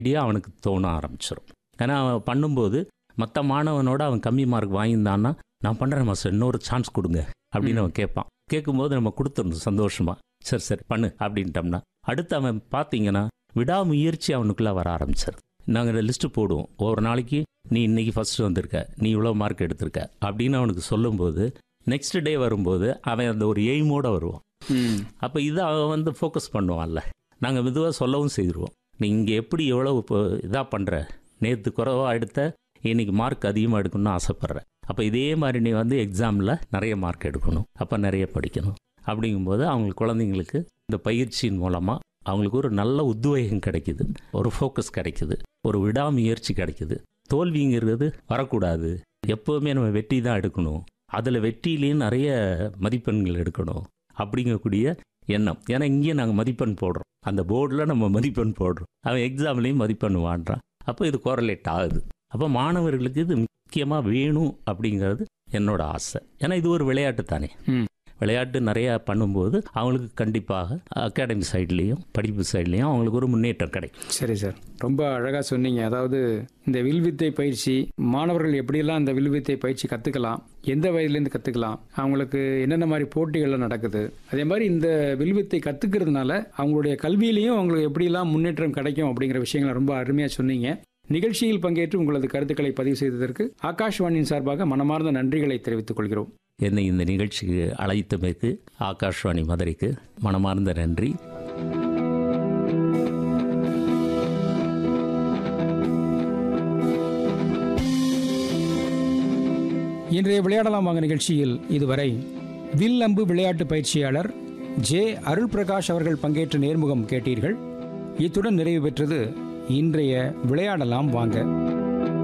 Idea அவனுக்கு தோண ஆரம்பிச்சிடும் ஏன்னா அவன் பண்ணும்போது மற்ற மாணவனோட அவன் கம்மி மார்க் வாங்கியிருந்தான்னா நான் பண்ணுறேன் மாஸ்டர் இன்னொரு சான்ஸ் கொடுங்க அப்படின்னு அவன் கேட்பான் கேட்கும்போது நம்ம கொடுத்துடணும் சந்தோஷமா சரி சரி பண்ணு அப்படின்ட்டோம்னா அடுத்து அவன் பார்த்தீங்கன்னா விடாமுயற்சி அவனுக்குள்ளே வர ஆரம்பிச்சிருது நாங்கள் லிஸ்ட்டு போடுவோம் ஒவ்வொரு நாளைக்கு நீ இன்னைக்கு ஃபஸ்ட்டு வந்திருக்க நீ இவ்வளோ மார்க் எடுத்திருக்க அப்படின்னு அவனுக்கு சொல்லும்போது நெக்ஸ்ட் டே வரும்போது அவன் அந்த ஒரு எய்மோட வருவான் ம் அப்போ இதை அவன் வந்து ஃபோக்கஸ் பண்ணுவான்ல நாங்கள் மெதுவாக சொல்லவும் செய்திருவோம் நீ இங்கே எப்படி எவ்வளோ இப்போ இதாக பண்ணுற நேற்று குறைவாக எடுத்த இன்னைக்கு மார்க் அதிகமாக எடுக்கணும்னு ஆசைப்பட்ற அப்போ இதே மாதிரி நீ வந்து எக்ஸாமில் நிறைய மார்க் எடுக்கணும் அப்போ நிறைய படிக்கணும் அப்படிங்கும்போது அவங்க குழந்தைங்களுக்கு இந்த பயிற்சியின் மூலமாக அவங்களுக்கு ஒரு நல்ல உத்வேகம் கிடைக்குது ஒரு ஃபோக்கஸ் கிடைக்குது ஒரு விடாமுயற்சி கிடைக்குது தோல்விங்கிறது வரக்கூடாது எப்போவுமே நம்ம வெற்றி தான் எடுக்கணும் அதில் வெற்றியிலையும் நிறைய மதிப்பெண்கள் எடுக்கணும் அப்படிங்கக்கூடிய எண்ணம் ஏன்னா இங்கேயும் நாங்கள் மதிப்பெண் போடுறோம் அந்த போர்டில் நம்ம மதிப்பெண் போடுறோம் அவன் எக்ஸாம்லேயும் மதிப்பெண் வாடுறான் அப்போ இது கோரலேட் ஆகுது அப்போ மாணவர்களுக்கு இது முக்கியமாக வேணும் அப்படிங்கிறது என்னோட ஆசை ஏன்னா இது ஒரு விளையாட்டு தானே ம். விளையாட்டு நிறையா பண்ணும்போது அவங்களுக்கு கண்டிப்பாக அகாடமி சைட்லேயும் படிப்பு சைட்லேயும் அவங்களுக்கு ஒரு முன்னேற்றம் கிடைக்கும் சரி சார் ரொம்ப அழகாக சொன்னீங்க அதாவது இந்த வில்வித்தை பயிற்சி மாணவர்கள் எப்படியெல்லாம் இந்த வில்வித்தை பயிற்சி கற்றுக்கலாம் எந்த வயதுலேருந்து கற்றுக்கலாம் அவங்களுக்கு என்னென்ன மாதிரி போட்டிகள்லாம் நடக்குது அதே மாதிரி இந்த வில்வித்தை கற்றுக்கிறதுனால அவங்களுடைய கல்வியிலையும் அவங்களுக்கு எப்படியெல்லாம் முன்னேற்றம் கிடைக்கும் அப்படிங்கிற விஷயங்களை ரொம்ப அருமையாக சொன்னீங்க நிகழ்ச்சியில் பங்கேற்று உங்களது கருத்துக்களை பதிவு செய்ததற்கு ஆகாஷ்வாணியின் சார்பாக மனமார்ந்த நன்றிகளை தெரிவித்துக் கொள்கிறோம் என்னை இந்த நிகழ்ச்சிக்கு அழைத்தமைக்கு ஆகாஷ்வாணி மதுரைக்கு மனமார்ந்த நன்றி இன்றைய விளையாடலாம் வாங்க நிகழ்ச்சியில் இதுவரை வில் அம்பு விளையாட்டு பயிற்சியாளர் ஜே அருள் பிரகாஷ் அவர்கள் பங்கேற்ற நேர்முகம் கேட்டீர்கள் இத்துடன் நிறைவு பெற்றது இன்றைய விளையாடலாம் வாங்க